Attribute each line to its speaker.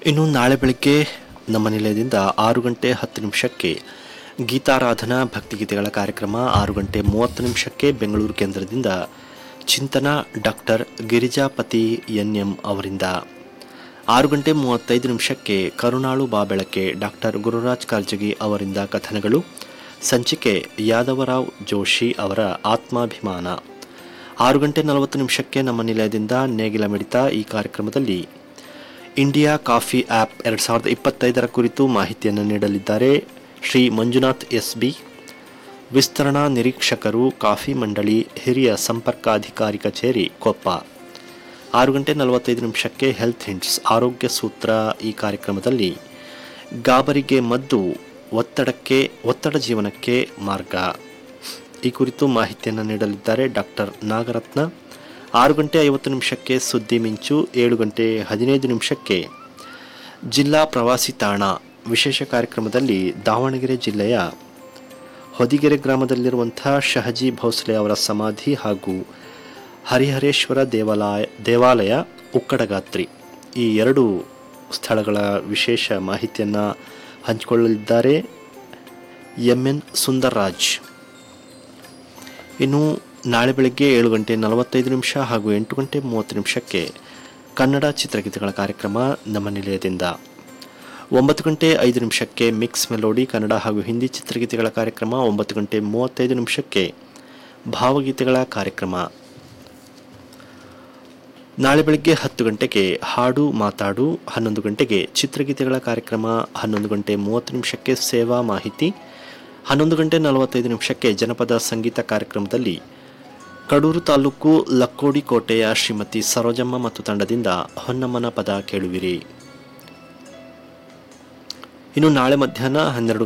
Speaker 1: ಇನ್ನು ನಾಳೆ ಬೆಳಗ್ಗೆ ನಮ್ಮ ನಿಲಯದಿಂದ ಆರು ಗಂಟೆ ಹತ್ತು ನಿಮಿಷಕ್ಕೆ ಗೀತಾರಾಧನಾ ಭಕ್ತಿಗೀತೆಗಳ ಕಾರ್ಯಕ್ರಮ ಆರು ಗಂಟೆ ಮೂವತ್ತು ನಿಮಿಷಕ್ಕೆ ಬೆಂಗಳೂರು ಕೇಂದ್ರದಿಂದ ಚಿಂತನ ಡಾಕ್ಟರ್ ಗಿರಿಜಾಪತಿ ಎನ್ ಎಂ ಅವರಿಂದ ಆರು ಗಂಟೆ ಮೂವತ್ತೈದು ನಿಮಿಷಕ್ಕೆ ಕರುಣಾಳು ಬಾಬೆಳಕೆ ಡಾಕ್ಟರ್ ಗುರುರಾಜ್ ಕಾರ್ಜಗಿ ಅವರಿಂದ ಕಥನಗಳು ಸಂಚಿಕೆ ಯಾದವರಾವ್ ಜೋಶಿ ಅವರ ಆತ್ಮಾಭಿಮಾನ ಆರು ಗಂಟೆ ನಲವತ್ತು ನಿಮಿಷಕ್ಕೆ ನಮ್ಮ ನಿಲಯದಿಂದ ನೇಗಿಲ ಮಿಡಿತ ಈ ಕಾರ್ಯಕ್ರಮದಲ್ಲಿ ಇಂಡಿಯಾ ಕಾಫಿ ಆ್ಯಪ್ ಎರಡು ಸಾವಿರದ ಇಪ್ಪತ್ತೈದರ ಕುರಿತು ಮಾಹಿತಿಯನ್ನು ನೀಡಲಿದ್ದಾರೆ ಶ್ರೀ ಮಂಜುನಾಥ್ ಎಸ್ ಬಿ ವಿಸ್ತರಣಾ ನಿರೀಕ್ಷಕರು ಕಾಫಿ ಮಂಡಳಿ ಹಿರಿಯ ಸಂಪರ್ಕಾಧಿಕಾರಿ ಕಚೇರಿ ಕೊಪ್ಪ ಆರು ಗಂಟೆ ನಲವತ್ತೈದು ನಿಮಿಷಕ್ಕೆ ಹೆಲ್ತ್ ಹಿಂಟ್ಸ್ ಆರೋಗ್ಯ ಸೂತ್ರ ಈ ಕಾರ್ಯಕ್ರಮದಲ್ಲಿ ಗಾಬರಿಗೆ ಮದ್ದು ಒತ್ತಡಕ್ಕೆ ಒತ್ತಡ ಜೀವನಕ್ಕೆ ಮಾರ್ಗ ಈ ಕುರಿತು ಮಾಹಿತಿಯನ್ನು ನೀಡಲಿದ್ದಾರೆ ಡಾಕ್ಟರ್ ನಾಗರತ್ನ ಆರು ಗಂಟೆ ಐವತ್ತು ನಿಮಿಷಕ್ಕೆ ಸುದ್ದಿ ಮಿಂಚು ಏಳು ಗಂಟೆ ಹದಿನೈದು ನಿಮಿಷಕ್ಕೆ ಜಿಲ್ಲಾ ಪ್ರವಾಸಿ ತಾಣ ವಿಶೇಷ ಕಾರ್ಯಕ್ರಮದಲ್ಲಿ ದಾವಣಗೆರೆ ಜಿಲ್ಲೆಯ ಹೊದಿಗೆರೆ ಗ್ರಾಮದಲ್ಲಿರುವಂಥ ಶಹಜಿ ಭೋಸ್ಲೆ ಅವರ ಸಮಾಧಿ ಹಾಗೂ ಹರಿಹರೇಶ್ವರ ದೇವಾಲಯ ದೇವಾಲಯ ಉಕ್ಕಡಗಾತ್ರಿ ಈ ಎರಡು ಸ್ಥಳಗಳ ವಿಶೇಷ ಮಾಹಿತಿಯನ್ನು ಹಂಚಿಕೊಳ್ಳಲಿದ್ದಾರೆ ಎಂ ಎನ್ ಸುಂದರ್ರಾಜ್ ಇನ್ನು ನಾಳೆ ಬೆಳಗ್ಗೆ ಏಳು ಗಂಟೆ ನಲವತ್ತೈದು ನಿಮಿಷ ಹಾಗೂ ಎಂಟು ಗಂಟೆ ಮೂವತ್ತು ನಿಮಿಷಕ್ಕೆ ಕನ್ನಡ ಚಿತ್ರಗೀತೆಗಳ ಕಾರ್ಯಕ್ರಮ ನಮ್ಮ ನಿಲಯದಿಂದ ಒಂಬತ್ತು ಗಂಟೆ ಐದು ನಿಮಿಷಕ್ಕೆ ಮಿಕ್ಸ್ ಮೆಲೋಡಿ ಕನ್ನಡ ಹಾಗೂ ಹಿಂದಿ ಚಿತ್ರಗೀತೆಗಳ ಕಾರ್ಯಕ್ರಮ ಒಂಬತ್ತು ಗಂಟೆ ಮೂವತ್ತೈದು ನಿಮಿಷಕ್ಕೆ ಭಾವಗೀತೆಗಳ ಕಾರ್ಯಕ್ರಮ ನಾಳೆ ಬೆಳಗ್ಗೆ ಹತ್ತು ಗಂಟೆಗೆ ಹಾಡು ಮಾತಾಡು ಹನ್ನೊಂದು ಗಂಟೆಗೆ ಚಿತ್ರಗೀತೆಗಳ ಕಾರ್ಯಕ್ರಮ ಹನ್ನೊಂದು ಗಂಟೆ ಮೂವತ್ತು ನಿಮಿಷಕ್ಕೆ ಸೇವಾ ಮಾಹಿತಿ ಹನ್ನೊಂದು ಗಂಟೆ ನಲವತ್ತೈದು ನಿಮಿಷಕ್ಕೆ ಜನಪದ ಸಂಗೀತ ಕಾರ್ಯಕ್ರಮದಲ್ಲಿ ಕಡೂರು ತಾಲೂಕು ಲಕ್ಕೋಡಿ ಕೋಟೆಯ ಶ್ರೀಮತಿ ಸರೋಜಮ್ಮ ಮತ್ತು ತಂಡದಿಂದ ಹೊನ್ನಮ್ಮನ ಪದ ಕೇಳುವಿರಿ ಇನ್ನು ನಾಳೆ ಮಧ್ಯಾಹ್ನ ಹನ್ನೆರಡು